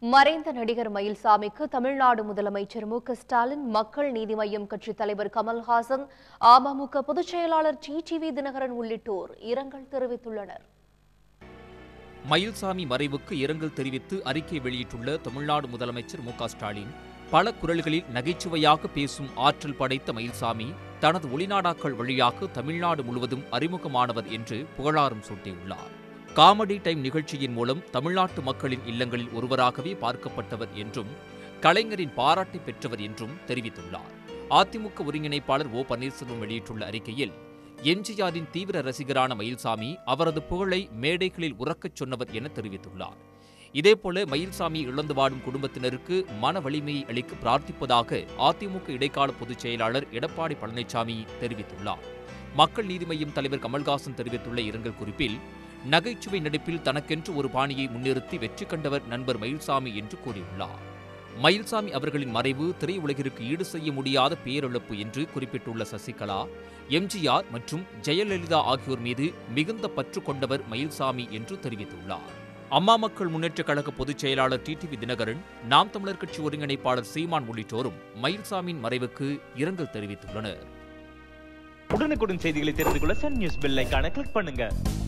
மறைந்த நடிகர் மயில்சாமிக்கு தமிழ்நாடு முதலமைச்சர் மு க ஸ்டாலின் மக்கள் நீதி மய்யம் கட்சித் தலைவர் கமல்ஹாசன் அமமுக பொதுச் செயலாளர் டிடிவி தினகரன் உள்ளிட்டோர் இரங்கல் தெரிவித்துள்ளனர் மயில்சாமி மறைவுக்கு இரங்கல் தெரிவித்து அறிக்கை வெளியிட்டுள்ள தமிழ்நாடு முதலமைச்சர் மு க ஸ்டாலின் பல குரல்களில் நகைச்சுவையாக பேசும் ஆற்றல் படைத்த மயில்சாமி தனது ஒளிநாடாக்கள் வழியாக தமிழ்நாடு முழுவதும் அறிமுகமானவர் என்று புகழாரம் சூட்டியுள்ளார் காமெடி டைம் நிகழ்ச்சியின் மூலம் தமிழ்நாட்டு மக்களின் இல்லங்களில் ஒருவராகவே பார்க்கப்பட்டவர் என்றும் கலைஞரின் பாராட்டை பெற்றவர் என்றும் தெரிவித்துள்ளார் அதிமுக ஒருங்கிணைப்பாளர் ஓ பன்னீர்செல்வம் வெளியிட்டுள்ள அறிக்கையில் எம்ஜிஆரின் தீவிர ரசிகரான மயில்சாமி அவரது புகழை மேடைகளில் உறக்கச் சொன்னவர் என தெரிவித்துள்ளார் இதேபோல மயில்சாமி இழந்து வாடும் குடும்பத்தினருக்கு மன வலிமையை அளிக்க பிரார்த்திப்பதாக அதிமுக இடைக்கால பொதுச் செயலாளர் எடப்பாடி பழனிசாமி தெரிவித்துள்ளார் மக்கள் நீதி மய்யம் தலைவர் கமல்ஹாசன் தெரிவித்துள்ள இரங்கல் குறிப்பில் நகைச்சுவை நடிப்பில் தனக்கென்று ஒரு பாணியை முன்னிறுத்தி வெற்றி கண்டவர் நண்பர் மயில்சாமி என்று கூறியுள்ளார் மயில்சாமி அவர்களின் மறைவு திரையுலகிற்கு ஈடு செய்ய முடியாத பேரிழப்பு என்று குறிப்பிட்டுள்ள சசிகலா எம்ஜிஆர் மற்றும் ஜெயலலிதா ஆகியோர் மீது மிகுந்த பற்று கொண்டவர் மயில்சாமி என்று தெரிவித்துள்ளார் அம்மா மக்கள் முன்னேற்றக் கழக பொதுச் செயலாளர் டிடிவி தினகரன் நாம் தமிழர் கட்சி ஒருங்கிணைப்பாளர் சீமான் உள்ளிட்டோரும் மயில்சாமியின் மறைவுக்கு இரங்கல் தெரிவித்துள்ளனர் உடனுக்குடன் செய்திகளை தெரிந்து கொள்ள சன் நியூஸ் பெல் ஐகானை கிளிக் பண்ணுங்க